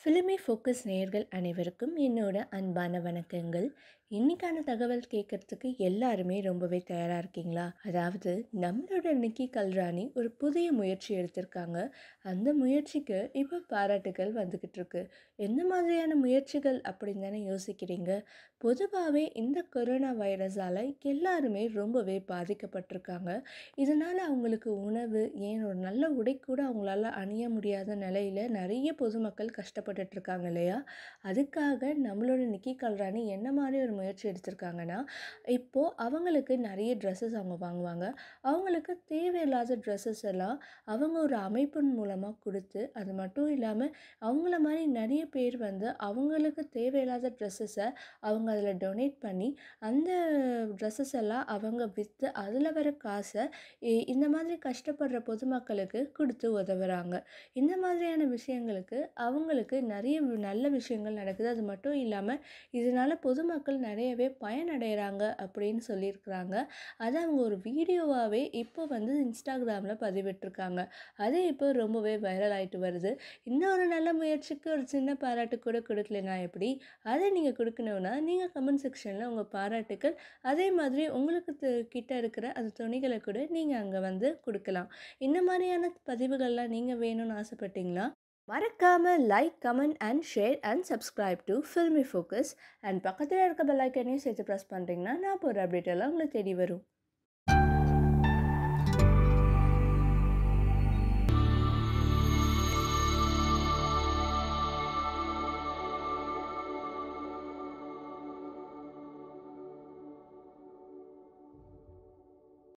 filmy focus நேயர்கள் அனைவருக்கும் என்னோட அன்பான வணக்கங்கள் இன்னைக்கான தகவல் கேட்கறதுக்கு எல்லாருமே ரொம்பவே தயாராக இருக்கீங்களா அதாவது நம்மளோட நிக்கி கல்ராணி ஒரு புதிய முயற்சி எடுத்திருக்காங்க அந்த முயற்சிக்கு இப்போ பாராட்டுகள் வந்துக்கிட்டு இருக்கு எந்த மாதிரியான முயற்சிகள் அப்படின்னு தானே யோசிக்கிறீங்க பொதுவாகவே இந்த கொரோனா வைரஸால் எல்லாருமே ரொம்பவே பாதிக்கப்பட்டிருக்காங்க இதனால் அவங்களுக்கு உணவு ஏன் ஒரு நல்ல உடை கூட அவங்களால அணிய முடியாத நிலையில் நிறைய பொதுமக்கள் கஷ்டப்பட்டுட்டு இருக்காங்க இல்லையா அதுக்காக நம்மளோட நிக்கி கல்ராணி என்ன மாதிரி ஒரு முயற்சி எடுத்திருக்காங்கன்னா இப்போது அவங்களுக்கு நிறைய ட்ரெஸ்ஸஸ் அவங்க வாங்குவாங்க அவங்களுக்கு தேவையில்லாத ட்ரெஸ்ஸஸ் எல்லாம் அவங்க ஒரு அமைப்பின் மூலமாக கொடுத்து அது மட்டும் இல்லாமல் அவங்கள மாதிரி நிறைய பேர் வந்து அவங்களுக்கு தேவையில்லாத ட்ரெஸ்ஸஸை அவங்க அதில் டொனேட் பண்ணி அந்த ட்ரெஸ்ஸஸ் எல்லாம் அவங்க விற்று அதில் வர காசை இ- இந்த மாதிரி கஷ்டப்படுற பொதுமக்களுக்கு கொடுத்து உதவுறாங்க இந்த மாதிரியான விஷயங்களுக்கு அவங்களுக்கு நிறைய வி- நல்ல விஷயங்கள் நடக்குது அது மட்டும் இல்லாமல் இதனால் பொதுமக்கள் நிறையவே பயனடைகிறாங்க அப்படின்னு சொல்லியிருக்கிறாங்க அதை அவங்க ஒரு வீடியோவாகவே இப்போ வந்து இன்ஸ்டாகிராமில் பதிவிட்டிருக்காங்க அது இப்போ ரொம்பவே வைரல் ஆயிட்டு வருது இன்னொரு நல்ல முயற்சிக்கு ஒரு சின்ன பாராட்டு கூட கொடுக்கலனா எப்படி அதை நீங்கள் கொடுக்கணுன்னா நீங்கள் கமெண்ட் செக்ஷனில் உங்கள் பாராட்டுக்கள் அதே மாதிரி உங்களுக்கு து- கிட்ட இருக்கிற அந்த துணிகளை கூட நீங்கள் அங்கே வந்து கொடுக்கலாம் இந்த மாதிரியான பதிவுகள்லாம் நீங்கள் வேணும்னு ஆசைப்பட்டீங்களா மறக்காம like comment and share and subscribe to Filmy Focus and பக்கத்தில் இருக்க பெல் ஐக்கனையும் சேர்த்து ப்ரெஸ் பண்ணுறீங்கன்னா நான் போகிற அப்டேட் எல்லாம் உங்களுக்கு தேடி வரும்